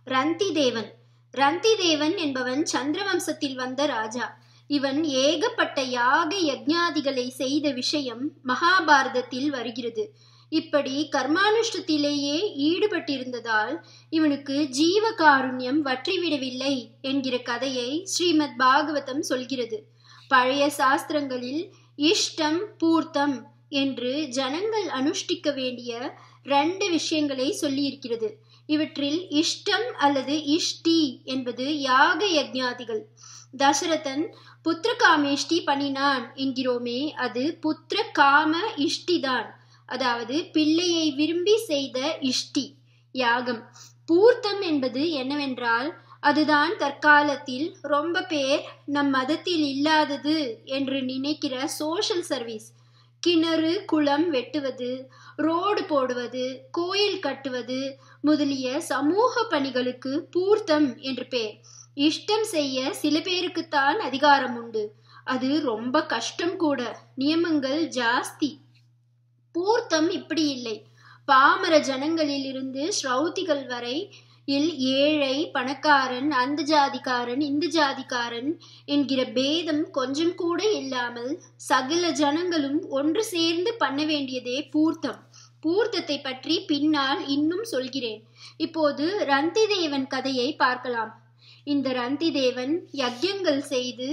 ரந்தி தேவன் ரந்தி தேவன் என்பவன் சந்திரவம்சத்தில் வந்த ராஜா இவன் ஏகப்பட்ட யாக யஜ்ஞாதிகளை செய்த விஷயம் மகாபாரதத்தில் வருகிறது இப்படி கர்மானுஷ்டத்திலேயே ஈடுபட்டிருந்ததால் இவனுக்கு ஜீவ காருண்யம் வற்றிவிடவில்லை என்கிற கதையை ஸ்ரீமத் பாகவதம் சொல்கிறது பழைய சாஸ்திரங்களில் இஷ்டம் பூர்த்தம் என்று ஜனங்கள் அனுஷ்டிக்க வேண்டிய ரெண்டு விஷயங்களை சொல்லியிருக்கிறது இவற்றில் இஷ்டம் அல்லது இஷ்டி என்பது யாக யஜ்ஞாதிகள் தசரதன் புத்திர காமேஷ்டி பண்ணினான் என்கிறோமே அது புத்திர காம இஷ்டிதான் அதாவது பிள்ளையை விரும்பி செய்த இஷ்டி யாகம் பூர்த்தம் என்பது என்னவென்றால் அதுதான் தற்காலத்தில் ரொம்ப பேர் நம் மதத்தில் இல்லாதது என்று நினைக்கிற சோஷியல் சர்வீஸ் கிணறு குளம் வெட்டுவது ரோடு போடுவது கோயில் கட்டுவது முதலிய சமூக பணிகளுக்கு பூர்த்தம் என்று பேர் இஷ்டம் செய்ய சில பேருக்குத்தான் அதிகாரம் உண்டு அது ரொம்ப கஷ்டம் கூட நியமங்கள் ஜாஸ்தி பூர்த்தம் இப்படி இல்லை பாமர ஜனங்களில் இருந்து ஸ்ரௌதிகள் வரை இல் ஏழை பணக்காரன் அந்த ஜாதிக்காரன் இந்த ஜாதிக்காரன் என்கிற பேதம் கொஞ்சம் கூட இல்லாமல் சகல ஜனங்களும் ஒன்று சேர்ந்து பண்ண வேண்டியதே பூர்த்தம் பூர்த்தத்தை பற்றி பின்னால் இன்னும் சொல்கிறேன் இப்போது ரந்தி தேவன் கதையை பார்க்கலாம் இந்த ரந்தி தேவன் யஜ்யங்கள் செய்து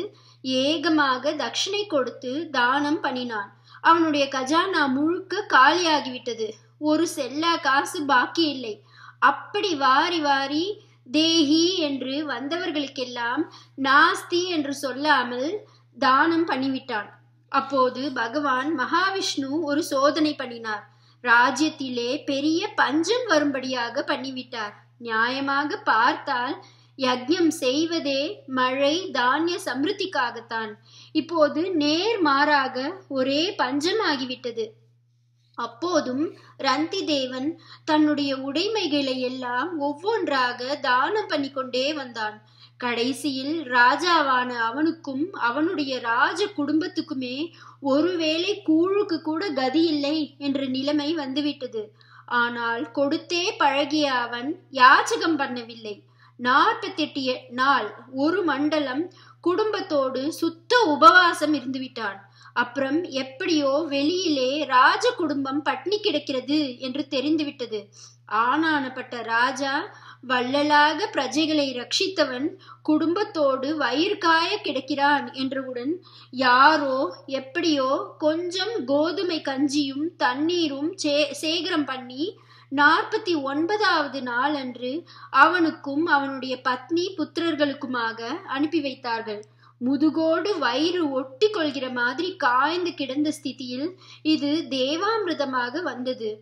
ஏகமாக தட்சிணை கொடுத்து தானம் பண்ணினான் அவனுடைய கஜானா முழுக்க காலியாகிவிட்டது ஒரு செல்லா காசு பாக்கி இல்லை அப்படி வாரி வாரி தேஹி என்று வந்தவர்களுக்கெல்லாம் நாஸ்தி என்று சொல்லாமல் தானம் பண்ணிவிட்டான் அப்போது பகவான் மகாவிஷ்ணு ஒரு சோதனை பண்ணினார் ராஜ்யத்திலே பெரிய பஞ்சம் வரும்படியாக பண்ணிவிட்டார் நியாயமாக பார்த்தால் யஜ்யம் செய்வதே மழை தானிய சமிருத்திக்காகத்தான் இப்போது நேர் மாறாக ஒரே பஞ்சமாகிவிட்டது அப்போதும் ரந்தி தேவன் தன்னுடைய உடைமைகளை எல்லாம் ஒவ்வொன்றாக தானம் பண்ணி கொண்டே வந்தான் கடைசியில் ராஜாவான அவனுக்கும் அவனுடைய ராஜ குடும்பத்துக்குமே ஒருவேளை கூழுக்கு கூட கதி இல்லை என்ற நிலைமை வந்துவிட்டது ஆனால் கொடுத்தே பழகிய அவன் யாச்சகம் பண்ணவில்லை நாற்பத்தெட்டு நாள் ஒரு மண்டலம் குடும்பத்தோடு சுத்த உபவாசம் இருந்துவிட்டான் அப்புறம் எப்படியோ வெளியிலே ராஜ குடும்பம் பட்னி கிடக்கிறது என்று தெரிந்துவிட்டது ஆனானப்பட்ட ராஜா வள்ளலாக பிரஜைகளை ரட்சித்தவன் குடும்பத்தோடு வயிறு காய கிடக்கிறான் என்றவுடன் யாரோ எப்படியோ கொஞ்சம் கோதுமை கஞ்சியும் தண்ணீரும் சே சேகரம் பண்ணி நாற்பத்தி ஒன்பதாவது நாள் அன்று அவனுக்கும் அவனுடைய பத்னி புத்திரர்களுக்குமாக அனுப்பி வைத்தார்கள் முதுகோடு வயிறு ஒட்டி கொள்கிற மாதிரி காய்ந்து கிடந்த ஸ்திதியில் இது தேவாமிர்தமாக வந்தது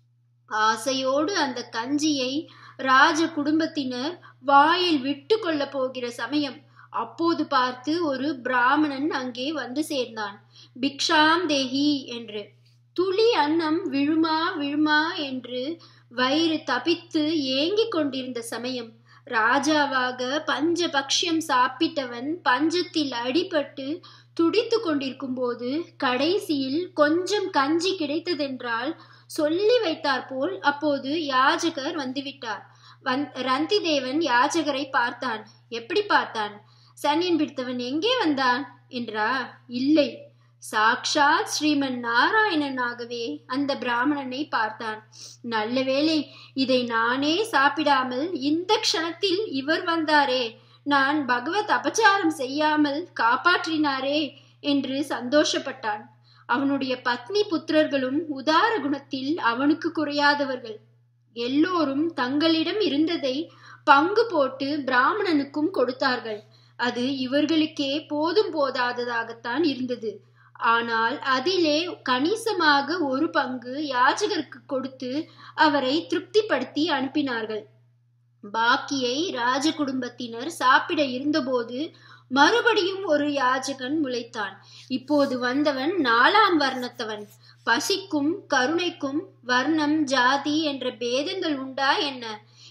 ஆசையோடு அந்த கஞ்சியை ராஜ குடும்பத்தினர் வாயில் விட்டு கொள்ள போகிற சமயம் அப்போது பார்த்து ஒரு பிராமணன் அங்கே வந்து சேர்ந்தான் பிக்ஷாம் தேஹி என்று துளி அன்னம் விழுமா விழுமா என்று வயிறு தபித்து ஏங்கிக் கொண்டிருந்த சமயம் ராஜாவாக பஞ்ச பக்ஷியம் சாப்பிட்டவன் பஞ்சத்தில் அடிபட்டு துடித்து கொண்டிருக்கும் போது கடைசியில் கொஞ்சம் கஞ்சி கிடைத்ததென்றால் சொல்லி வைத்தார் போல் அப்போது யாஜகர் வந்துவிட்டார் வந் ரந்தி தேவன் யாஜகரை பார்த்தான் எப்படி பார்த்தான் சன்னியன் பிடித்தவன் எங்கே வந்தான் என்றா இல்லை சாக்ஷாத் ஸ்ரீமன் நாராயணனாகவே அந்த பிராமணனை பார்த்தான் நல்ல வேளை இதை நானே சாப்பிடாமல் இந்த க்ஷணத்தில் இவர் வந்தாரே நான் பகவத் அபச்சாரம் செய்யாமல் காப்பாற்றினாரே என்று சந்தோஷப்பட்டான் அவனுடைய பத்னி புத்திரர்களும் உதார குணத்தில் அவனுக்கு குறையாதவர்கள் எல்லோரும் தங்களிடம் இருந்ததை பங்கு போட்டு பிராமணனுக்கும் கொடுத்தார்கள் அது இவர்களுக்கே போதும் போதாததாகத்தான் இருந்தது ஆனால் அதிலே கணிசமாக ஒரு பங்கு யாஜகருக்கு கொடுத்து அவரை திருப்திப்படுத்தி அனுப்பினார்கள் பாக்கியை ராஜ குடும்பத்தினர் சாப்பிட இருந்தபோது மறுபடியும் ஒரு யாஜகன் முளைத்தான் இப்போது வந்தவன் நாலாம் வர்ணத்தவன் பசிக்கும் கருணைக்கும் வர்ணம் ஜாதி என்ற பேதங்கள் உண்டா என்ன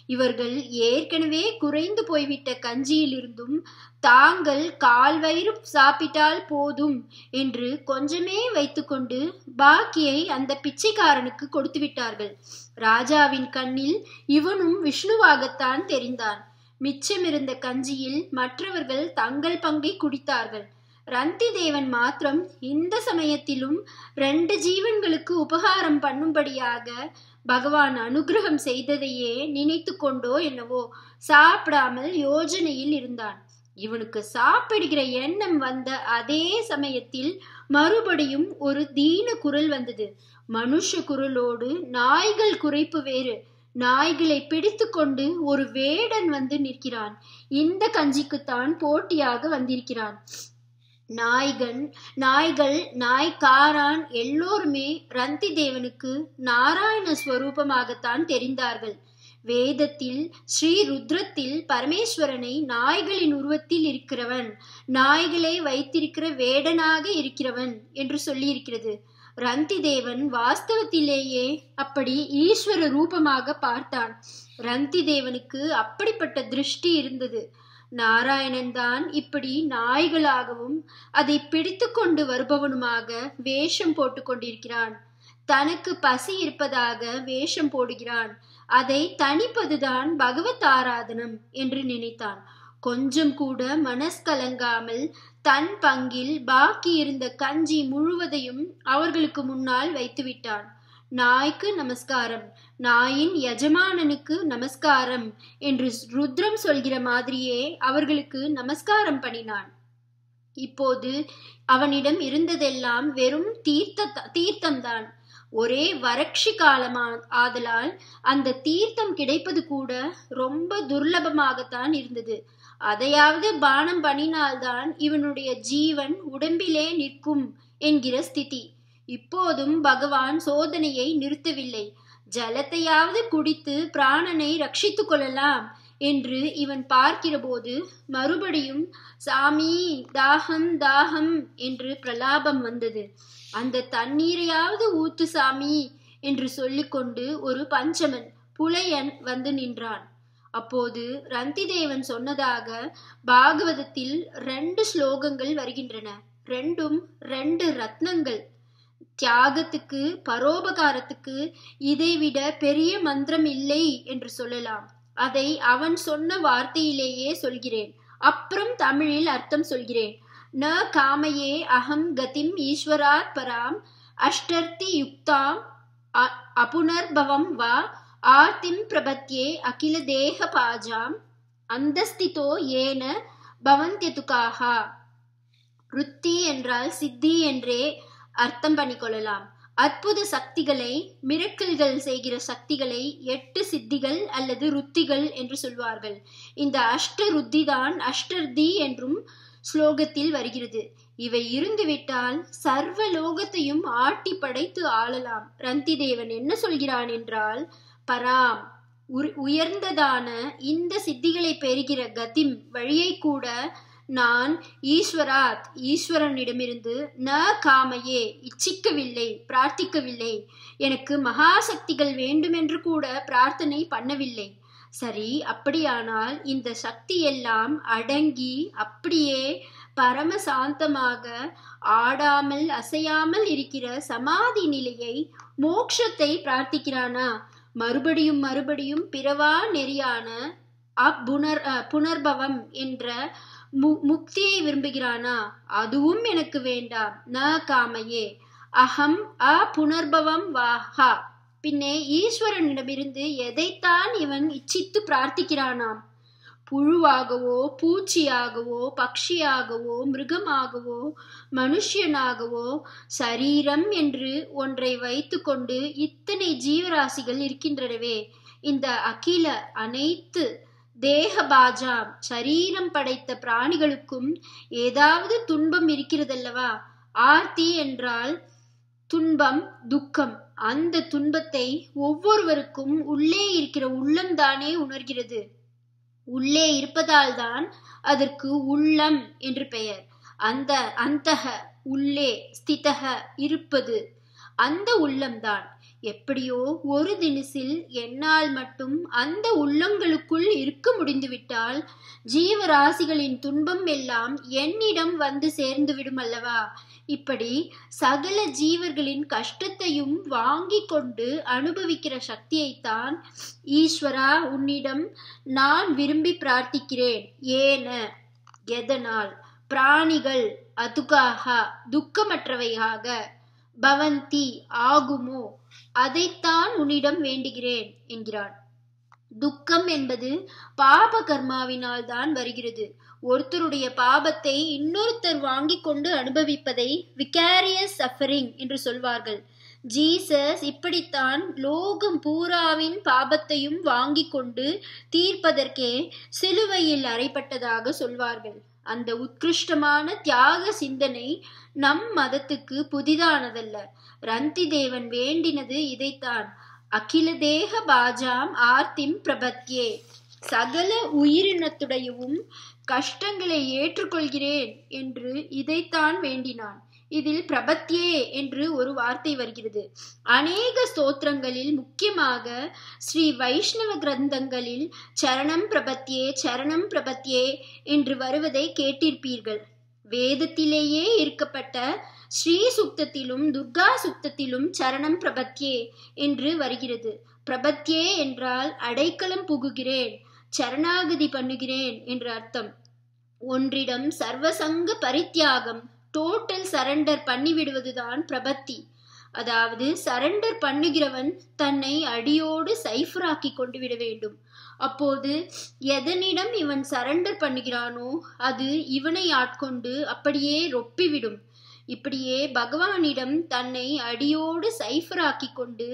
இவர்கள் ஏற்கனவே குறைந்து போய்விட்ட கஞ்சியிலிருந்தும் தாங்கள் கால் வயிறு சாப்பிட்டால் போதும் என்று கொஞ்சமே வைத்துக்கொண்டு பாக்கியை அந்த பிச்சைக்காரனுக்கு கொடுத்து விட்டார்கள் ராஜாவின் கண்ணில் இவனும் விஷ்ணுவாகத்தான் தெரிந்தான் மிச்சமிருந்த கஞ்சியில் மற்றவர்கள் தங்கள் பங்கை குடித்தார்கள் ரந்தி தேவன் மாத்திரம் இந்த சமயத்திலும் ரெண்டு ஜீவன்களுக்கு உபகாரம் பண்ணும்படியாக பகவான் அனுகிரகம் செய்ததையே நினைத்து கொண்டோ என்னவோ சாப்பிடாமல் யோஜனையில் இருந்தான் இவனுக்கு சாப்பிடுகிற எண்ணம் வந்த அதே சமயத்தில் மறுபடியும் ஒரு தீன குரல் வந்தது மனுஷ குரலோடு நாய்கள் குறைப்பு வேறு நாய்களை பிடித்து கொண்டு ஒரு வேடன் வந்து நிற்கிறான் இந்த கஞ்சிக்குத்தான் போட்டியாக வந்திருக்கிறான் நாய்கன் நாய்கள் நாய்க்காரான் எல்லோருமே ரந்தி தேவனுக்கு நாராயண ஸ்வரூபமாகத்தான் தெரிந்தார்கள் வேதத்தில் ஸ்ரீ ருத்ரத்தில் பரமேஸ்வரனை நாய்களின் உருவத்தில் இருக்கிறவன் நாய்களை வைத்திருக்கிற வேடனாக இருக்கிறவன் என்று சொல்லியிருக்கிறது ரந்தி தேவன் வாஸ்தவத்திலேயே அப்படி ஈஸ்வர ரூபமாக பார்த்தான் ரந்தி தேவனுக்கு அப்படிப்பட்ட திருஷ்டி இருந்தது நாராயணன் தான் இப்படி நாய்களாகவும் அதை பிடித்து கொண்டு வருபவனுமாக வேஷம் போட்டு கொண்டிருக்கிறான் தனக்கு பசி இருப்பதாக வேஷம் போடுகிறான் அதை தணிப்பதுதான் பகவத் ஆராதனம் என்று நினைத்தான் கொஞ்சம் கூட மனஸ்கலங்காமல் தன் பங்கில் பாக்கி இருந்த கஞ்சி முழுவதையும் அவர்களுக்கு முன்னால் வைத்துவிட்டான் நாய்க்கு நமஸ்காரம் நாயின் எஜமானனுக்கு நமஸ்காரம் என்று ருத்ரம் சொல்கிற மாதிரியே அவர்களுக்கு நமஸ்காரம் பண்ணினான் இப்போது அவனிடம் இருந்ததெல்லாம் வெறும் தீர்த்த தீர்த்தம்தான் ஒரே வறட்சி காலமா ஆதலால் அந்த தீர்த்தம் கிடைப்பது கூட ரொம்ப துர்லபமாகத்தான் இருந்தது அதையாவது பானம் பண்ணினால்தான் இவனுடைய ஜீவன் உடம்பிலே நிற்கும் என்கிற ஸ்திதி இப்போதும் பகவான் சோதனையை நிறுத்தவில்லை ஜலத்தையாவது குடித்து பிராணனை ரட்சித்துக் கொள்ளலாம் என்று இவன் பார்க்கிறபோது மறுபடியும் சாமி தாகம் தாகம் என்று பிரலாபம் வந்தது அந்த தண்ணீரையாவது ஊத்து சாமி என்று சொல்லிக்கொண்டு ஒரு பஞ்சமன் புலையன் வந்து நின்றான் அப்போது ரந்திதேவன் சொன்னதாக பாகவதத்தில் ரெண்டு ஸ்லோகங்கள் வருகின்றன ரெண்டும் ரெண்டு ரத்னங்கள் தியாகத்துக்கு பரோபகாரத்துக்கு இதைவிட பெரிய மந்திரம் இல்லை என்று சொல்லலாம் அதை அவன் சொன்ன வார்த்தையிலேயே சொல்கிறேன் அப்புறம் தமிழில் அர்த்தம் சொல்கிறேன் ந காமையே அகம் கதிம் ஈஸ்வராத் பராம் அஷ்டர்த்தி யுக்தாம் அபுனர்பவம் வா ஆர்த்திம் பிரபத்யே அகில தேக பாஜாம் அந்தஸ்திதோ ஏன பவந்தியதுகாகா ருத்தி என்றால் சித்தி என்றே அர்த்தம் பண்ணிக்கொள்ளலாம் அற்புத சக்திகளை மிரக்கல்கள் செய்கிற சக்திகளை எட்டு சித்திகள் அல்லது ருத்திகள் என்று சொல்வார்கள் இந்த அஷ்ட ருத்தி தான் அஷ்டர்தி என்றும் ஸ்லோகத்தில் வருகிறது இவை இருந்துவிட்டால் சர்வ லோகத்தையும் ஆட்டி படைத்து ஆளலாம் ரந்தி தேவன் என்ன சொல்கிறான் என்றால் பராம் உயர்ந்ததான இந்த சித்திகளை பெறுகிற கதிம் வழியை கூட நான் ஈஸ்வராத் ஈஸ்வரனிடமிருந்து ந காமையே இச்சிக்கவில்லை பிரார்த்திக்கவில்லை எனக்கு மகாசக்திகள் வேண்டுமென்று கூட பிரார்த்தனை பண்ணவில்லை சரி அப்படியானால் இந்த சக்தி எல்லாம் அடங்கி அப்படியே பரம சாந்தமாக ஆடாமல் அசையாமல் இருக்கிற சமாதி நிலையை மோக்ஷத்தை பிரார்த்திக்கிறானா மறுபடியும் மறுபடியும் பிறவா நெறியான அப்புனர் புனர்பவம் என்ற மு முக்தியை விரும்புகிறானா அதுவும் எனக்கு வேண்டாம் ந காமையே அகம் அ புனர்பவம் வாஹா பின்னே ஈஸ்வரனிடமிருந்து எதைத்தான் இவன் இச்சித்து பிரார்த்திக்கிறானாம் புழுவாகவோ பூச்சியாகவோ பக்ஷியாகவோ மிருகமாகவோ மனுஷியனாகவோ சரீரம் என்று ஒன்றை வைத்துக்கொண்டு இத்தனை ஜீவராசிகள் இருக்கின்றனவே இந்த அகில அனைத்து தேகபாஜாம் சரீரம் படைத்த பிராணிகளுக்கும் ஏதாவது துன்பம் இருக்கிறதல்லவா ஆர்த்தி என்றால் துன்பம் துக்கம் அந்த துன்பத்தை ஒவ்வொருவருக்கும் உள்ளே இருக்கிற உள்ளம்தானே உணர்கிறது உள்ளே இருப்பதால் தான் அதற்கு உள்ளம் என்று பெயர் அந்த அந்தக உள்ளே ஸ்திதக இருப்பது அந்த உள்ளம்தான் எப்படியோ ஒரு தினசில் என்னால் மட்டும் அந்த உள்ளங்களுக்குள் இருக்க முடிந்துவிட்டால் ஜீவராசிகளின் துன்பம் எல்லாம் என்னிடம் வந்து சேர்ந்து விடும் அல்லவா இப்படி சகல ஜீவர்களின் கஷ்டத்தையும் வாங்கி கொண்டு அனுபவிக்கிற சக்தியைத்தான் ஈஸ்வரா உன்னிடம் நான் விரும்பி பிரார்த்திக்கிறேன் ஏன எதனால் பிராணிகள் அதுக்காக துக்கமற்றவையாக பவந்தி ஆகுமோ அதைத்தான் உன்னிடம் வேண்டுகிறேன் என்கிறான் துக்கம் என்பது பாப கர்மாவினால் தான் வருகிறது ஒருத்தருடைய பாபத்தை இன்னொருத்தர் வாங்கி கொண்டு அனுபவிப்பதை விகாரியஸ் சஃபரிங் என்று சொல்வார்கள் ஜீசஸ் இப்படித்தான் லோகம் பூராவின் பாபத்தையும் வாங்கி கொண்டு தீர்ப்பதற்கே சிலுவையில் அறைப்பட்டதாக சொல்வார்கள் அந்த உத்கிருஷ்டமான தியாக சிந்தனை நம் மதத்துக்கு புதிதானதல்ல ரந்தி தேவன் வேண்டினது இதைத்தான் அகில தேக பாஜாம் ஆர்த்திம் பிரபத்யே சகல உயிரினத்துடையவும் கஷ்டங்களை ஏற்றுக்கொள்கிறேன் என்று இதைத்தான் வேண்டினான் இதில் பிரபத்யே என்று ஒரு வார்த்தை வருகிறது அநேக ஸ்தோத்திரங்களில் முக்கியமாக ஸ்ரீ வைஷ்ணவ கிரந்தங்களில் சரணம் பிரபத்யே சரணம் பிரபத்யே என்று வருவதை கேட்டிருப்பீர்கள் வேதத்திலேயே இருக்கப்பட்ட ஸ்ரீ சுக்தத்திலும் துர்கா சுக்தத்திலும் சரணம் பிரபத்யே என்று வருகிறது பிரபத்யே என்றால் அடைக்கலம் புகுகிறேன் சரணாகதி பண்ணுகிறேன் என்று அர்த்தம் ஒன்றிடம் சர்வசங்க பரித்தியாகம் டோட்டல் சரண்டர் பண்ணிவிடுவதுதான் பிரபத்தி அதாவது சரண்டர் பண்ணுகிறவன் தன்னை அடியோடு சைஃபராக்கி கொண்டு விட வேண்டும் அப்போது எதனிடம் இவன் சரண்டர் பண்ணுகிறானோ அது இவனை ஆட்கொண்டு அப்படியே ரொப்பிவிடும் இப்படியே பகவானிடம் தன்னை அடியோடு சைஃபராக்கி கொண்டு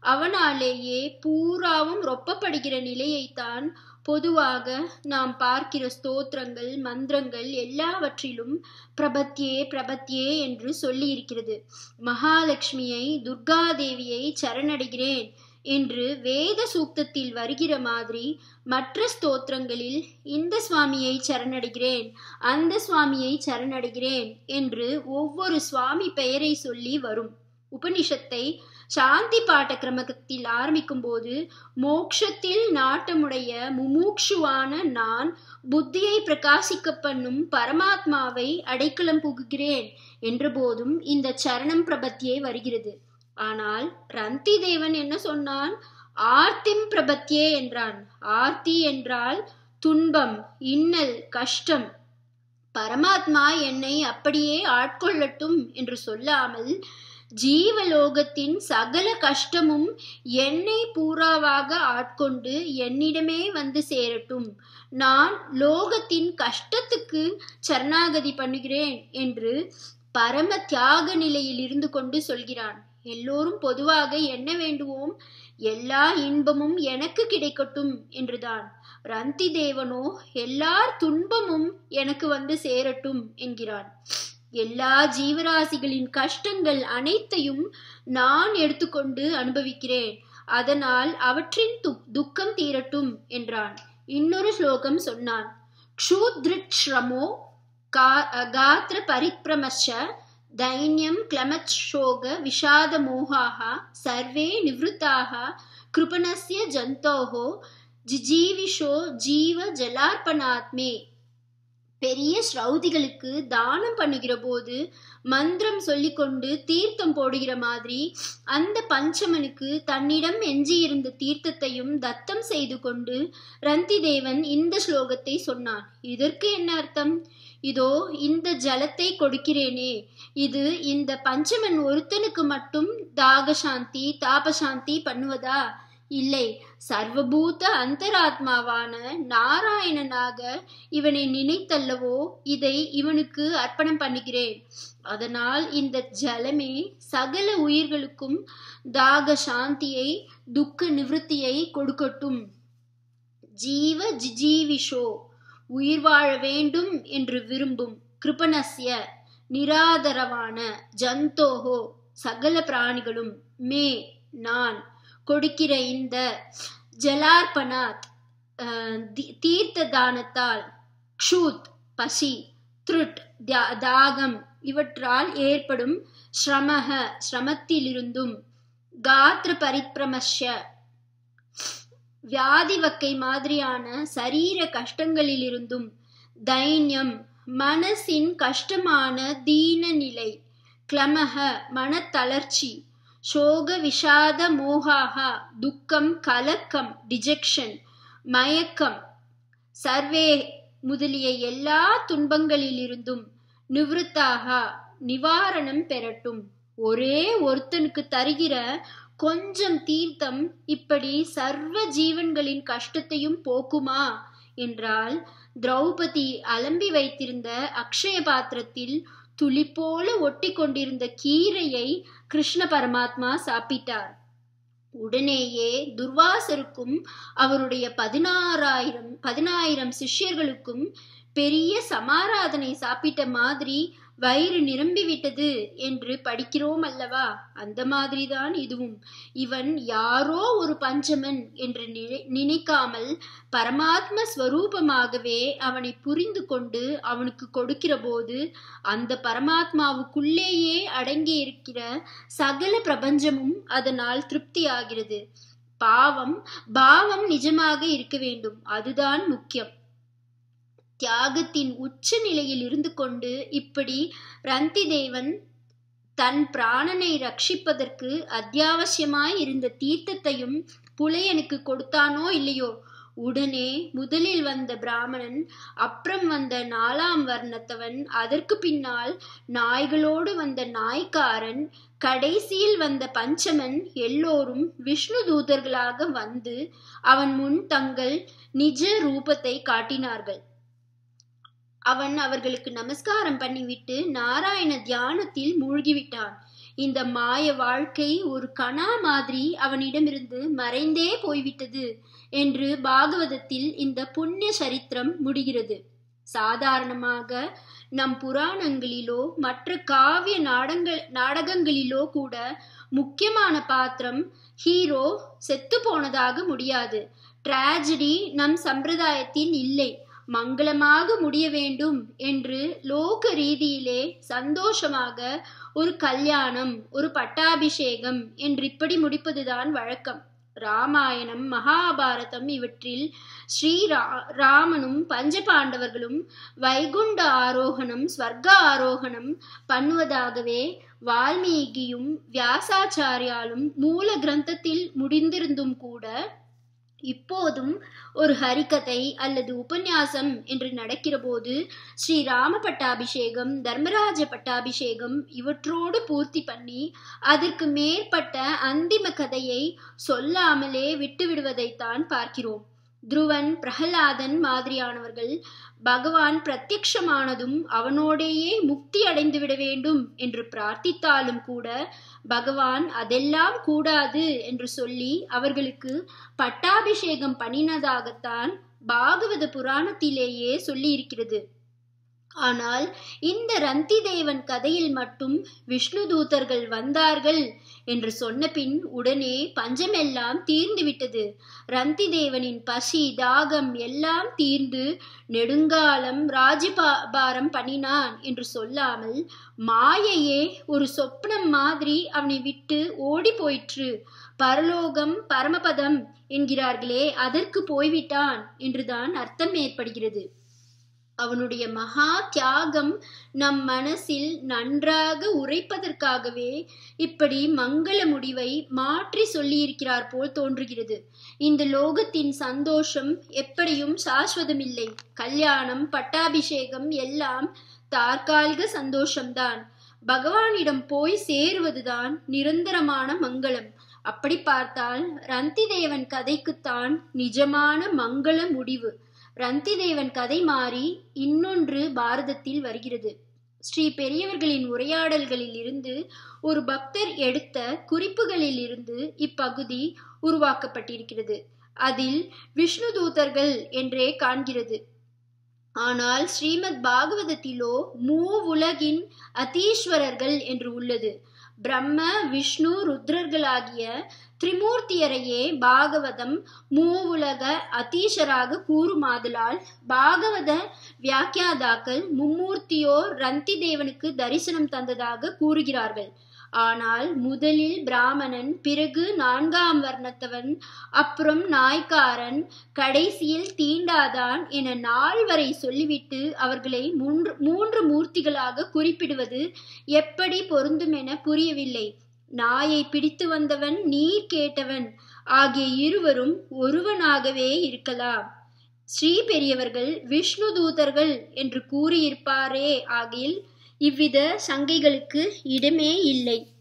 அவனாலேயே பூராவும் ரொப்பப்படுகிற நிலையைத்தான் பொதுவாக நாம் பார்க்கிற ஸ்தோத்திரங்கள் மந்திரங்கள் எல்லாவற்றிலும் பிரபத்யே பிரபத்யே என்று சொல்லி இருக்கிறது மகாலட்சுமியை துர்காதேவியை சரணடைகிறேன் என்று வேத சூக்தத்தில் வருகிற மாதிரி மற்ற ஸ்தோத்திரங்களில் இந்த சுவாமியை சரணடைகிறேன் அந்த சுவாமியை சரணடைகிறேன் என்று ஒவ்வொரு சுவாமி பெயரை சொல்லி வரும் உபனிஷத்தை சாந்தி பாட்ட கிரமத்தில் ஆரம்பிக்கும் போது மோக்ஷத்தில் நாட்டமுடைய முமூக்ஷுவான நான் புத்தியை பிரகாசிக்க பண்ணும் பரமாத்மாவை அடைக்கலம் புகுகிறேன் என்ற போதும் இந்த சரணம் பிரபத்தியே வருகிறது ஆனால் ரந்தி தேவன் என்ன சொன்னான் ஆர்த்திம் பிரபத்தியே என்றான் ஆர்த்தி என்றால் துன்பம் இன்னல் கஷ்டம் பரமாத்மா என்னை அப்படியே ஆட்கொள்ளட்டும் என்று சொல்லாமல் ஜீவலோகத்தின் சகல கஷ்டமும் என்னை பூராவாக ஆட்கொண்டு என்னிடமே வந்து சேரட்டும் நான் லோகத்தின் கஷ்டத்துக்கு சரணாகதி பண்ணுகிறேன் என்று பரம தியாக நிலையில் இருந்து கொண்டு சொல்கிறான் எல்லோரும் பொதுவாக என்ன வேண்டுவோம் எல்லா இன்பமும் எனக்கு கிடைக்கட்டும் என்றுதான் ரந்தி தேவனோ எல்லார் துன்பமும் எனக்கு வந்து சேரட்டும் என்கிறான் எல்லா ஜீவராசிகளின் கஷ்டங்கள் அனைத்தையும் நான் எடுத்துக்கொண்டு அனுபவிக்கிறேன் அதனால் அவற்றின் துக்கம் தீரட்டும் என்றான் இன்னொரு ஸ்லோகம் சொன்னான் க்ஷூத்ரிட் ஸ்ரமோ காத்திர பரிப்ரமச்ச தைன்யம் கிளமச் சோக விஷாத மோகாக சர்வே நிவృத்தாக கிருபணஸ்ய ஜந்தோஹோ ஜிஜீவிஷோ ஜீவ ஜலார்ப்பணாத்மே பெரிய ஸ்ரௌதிகளுக்கு தானம் பண்ணுகிற போது மந்திரம் சொல்லிக்கொண்டு தீர்த்தம் போடுகிற மாதிரி அந்த பஞ்சமனுக்கு தன்னிடம் எஞ்சியிருந்த தீர்த்தத்தையும் தத்தம் செய்து கொண்டு ரந்தி தேவன் இந்த ஸ்லோகத்தை சொன்னான் இதற்கு என்ன அர்த்தம் இதோ இந்த ஜலத்தை கொடுக்கிறேனே இது இந்த பஞ்சமன் ஒருத்தனுக்கு மட்டும் தாகசாந்தி தாபசாந்தி பண்ணுவதா இல்லை சர்வபூத அந்தராத்மாவான நாராயணனாக இவனை நினைத்தல்லவோ இதை இவனுக்கு அர்ப்பணம் பண்ணுகிறேன் அதனால் இந்த ஜலமே சகல உயிர்களுக்கும் தாக சாந்தியை துக்க நிவൃத்தியை கொடுக்கட்டும் ஜீவ ஜிஜீவிஷோ உயிர் வாழ வேண்டும் என்று விரும்பும் கிருபணஸ்ய நிராதரவான ஜந்தோஹோ சகல பிராணிகளும் மே நான் கொடுக்கிற இந்த ஜலார்பனாத் தீர்த்த தானத்தால் க்ஷூத் பசி த்ருட் தாகம் இவற்றால் ஏற்படும் ஸ்ரமக சிரமத்திலிருந்தும் காத்திர பரித்ரமஷ்ய வியாதி வக்கை மாதிரியான சரீர கஷ்டங்களிலிருந்தும் தைன்யம் மனசின் கஷ்டமான தீன நிலை கிளமக மனத்தளர்ச்சி சோக விஷாத மோகாகா துக்கம் கலக்கம் டிஜெக்ஷன் மயக்கம் சர்வே முதலிய எல்லா துன்பங்களிலிருந்தும் நிவிருத்தாக நிவாரணம் பெறட்டும் ஒரே ஒருத்தனுக்கு தருகிற கொஞ்சம் தீர்த்தம் இப்படி சர்வ ஜீவன்களின் கஷ்டத்தையும் போக்குமா என்றால் திரௌபதி அலம்பி வைத்திருந்த அக்ஷய பாத்திரத்தில் துளி போல ஒட்டி கொண்டிருந்த கீரையை கிருஷ்ண பரமாத்மா சாப்பிட்டார் உடனேயே துர்வாசருக்கும் அவருடைய பதினாறாயிரம் பதினாயிரம் சிஷ்யர்களுக்கும் பெரிய சமாராதனை சாப்பிட்ட மாதிரி வயிறு நிரம்பி விட்டது என்று படிக்கிறோம் அல்லவா அந்த மாதிரிதான் இதுவும் இவன் யாரோ ஒரு பஞ்சமன் என்று நினைக்காமல் பரமாத்ம ஸ்வரூபமாகவே அவனை புரிந்து கொண்டு அவனுக்கு கொடுக்கிற போது அந்த பரமாத்மாவுக்குள்ளேயே அடங்கி இருக்கிற சகல பிரபஞ்சமும் அதனால் திருப்தியாகிறது பாவம் பாவம் நிஜமாக இருக்க வேண்டும் அதுதான் முக்கியம் தியாகத்தின் உச்ச நிலையில் இருந்து கொண்டு இப்படி ரந்தி தேவன் தன் பிராணனை ரட்சிப்பதற்கு அத்தியாவசியமாய் இருந்த தீர்த்தத்தையும் புலையனுக்கு கொடுத்தானோ இல்லையோ உடனே முதலில் வந்த பிராமணன் அப்புறம் வந்த நாலாம் வர்ணத்தவன் அதற்கு பின்னால் நாய்களோடு வந்த நாய்க்காரன் கடைசியில் வந்த பஞ்சமன் எல்லோரும் விஷ்ணு தூதர்களாக வந்து அவன் முன் தங்கள் நிஜ ரூபத்தை காட்டினார்கள் அவன் அவர்களுக்கு நமஸ்காரம் பண்ணிவிட்டு நாராயண தியானத்தில் மூழ்கிவிட்டான் இந்த மாய வாழ்க்கை ஒரு கணா மாதிரி அவனிடமிருந்து மறைந்தே போய்விட்டது என்று பாகவதத்தில் இந்த புண்ணிய சரித்திரம் முடிகிறது சாதாரணமாக நம் புராணங்களிலோ மற்ற காவிய நாடங்கள் நாடகங்களிலோ கூட முக்கியமான பாத்திரம் ஹீரோ செத்து போனதாக முடியாது டிராஜடி நம் சம்பிரதாயத்தில் இல்லை மங்களமாக முடிய வேண்டும் என்று லோக ரீதியிலே சந்தோஷமாக ஒரு கல்யாணம் ஒரு பட்டாபிஷேகம் என்று இப்படி முடிப்பதுதான் வழக்கம் ராமாயணம் மகாபாரதம் இவற்றில் ஸ்ரீ ராமனும் பஞ்சபாண்டவர்களும் வைகுண்ட ஆரோகணம் ஸ்வர்க்க ஆரோகணம் பண்ணுவதாகவே வால்மீகியும் வியாசாச்சாரியாலும் மூல கிரந்தத்தில் முடிந்திருந்தும் கூட இப்போதும் ஒரு ஹரிகதை அல்லது உபன்யாசம் என்று நடக்கிற போது ஸ்ரீராம பட்டாபிஷேகம் தர்மராஜ பட்டாபிஷேகம் இவற்றோடு பூர்த்தி பண்ணி அதற்கு மேற்பட்ட அந்திம கதையை சொல்லாமலே விட்டுவிடுவதைத்தான் பார்க்கிறோம் துருவன் பிரகலாதன் மாதிரியானவர்கள் பகவான் பிரத்யக்ஷமானதும் அவனோடேயே முக்தி அடைந்து விட வேண்டும் என்று பிரார்த்தித்தாலும் கூட பகவான் அதெல்லாம் கூடாது என்று சொல்லி அவர்களுக்கு பட்டாபிஷேகம் பண்ணினதாகத்தான் பாகவத புராணத்திலேயே சொல்லி இருக்கிறது ஆனால் இந்த ரந்தி தேவன் கதையில் மட்டும் விஷ்ணு தூதர்கள் வந்தார்கள் என்று சொன்ன பின் உடனே பஞ்சமெல்லாம் தீர்ந்து விட்டது ரந்தி தேவனின் பசி தாகம் எல்லாம் தீர்ந்து நெடுங்காலம் ராஜபாரம் பண்ணினான் என்று சொல்லாமல் மாயையே ஒரு சொப்னம் மாதிரி அவனை விட்டு ஓடி போயிற்று பரலோகம் பரமபதம் என்கிறார்களே அதற்கு போய்விட்டான் என்றுதான் அர்த்தம் ஏற்படுகிறது அவனுடைய மகா தியாகம் நம் மனசில் நன்றாக உரைப்பதற்காகவே இப்படி மங்கள முடிவை மாற்றி சொல்லியிருக்கிறார் போல் தோன்றுகிறது இந்த லோகத்தின் சந்தோஷம் எப்படியும் சாஸ்வதமில்லை கல்யாணம் பட்டாபிஷேகம் எல்லாம் தற்காலிக சந்தோஷம்தான் பகவானிடம் போய் சேருவதுதான் நிரந்தரமான மங்களம் அப்படி பார்த்தால் ரந்தி தேவன் கதைக்குத்தான் நிஜமான மங்கள முடிவு ரந்தி தேவன் கதை மாறி இன்னொன்று பாரதத்தில் வருகிறது ஸ்ரீ பெரியவர்களின் உரையாடல்களில் இருந்து ஒரு பக்தர் எடுத்த குறிப்புகளில் இருந்து இப்பகுதி உருவாக்கப்பட்டிருக்கிறது அதில் விஷ்ணு தூதர்கள் என்றே காண்கிறது ஆனால் ஸ்ரீமத் பாகவதத்திலோ மூவுலகின் அதீஸ்வரர்கள் என்று உள்ளது பிரம்ம விஷ்ணு ருத்ரர்களாகிய திரிமூர்த்தியரையே பாகவதம் மூவுலக அதீஷராக கூறுமாதலால் பாகவத வியாக்கியாதாக்கள் மும்மூர்த்தியோர் ரந்தி தேவனுக்கு தரிசனம் தந்ததாக கூறுகிறார்கள் ஆனால் முதலில் பிராமணன் பிறகு நான்காம் வர்ணத்தவன் அப்புறம் நாய்க்காரன் கடைசியில் தீண்டாதான் என நால்வரை சொல்லிவிட்டு அவர்களை மூன்று மூன்று மூர்த்திகளாக குறிப்பிடுவது எப்படி பொருந்தும் என புரியவில்லை நாயை பிடித்து வந்தவன் நீர் கேட்டவன் ஆகிய இருவரும் ஒருவனாகவே இருக்கலாம் ஸ்ரீ பெரியவர்கள் விஷ்ணு தூதர்கள் என்று கூறியிருப்பாரே ஆகில் இவ்வித சங்கைகளுக்கு இடமே இல்லை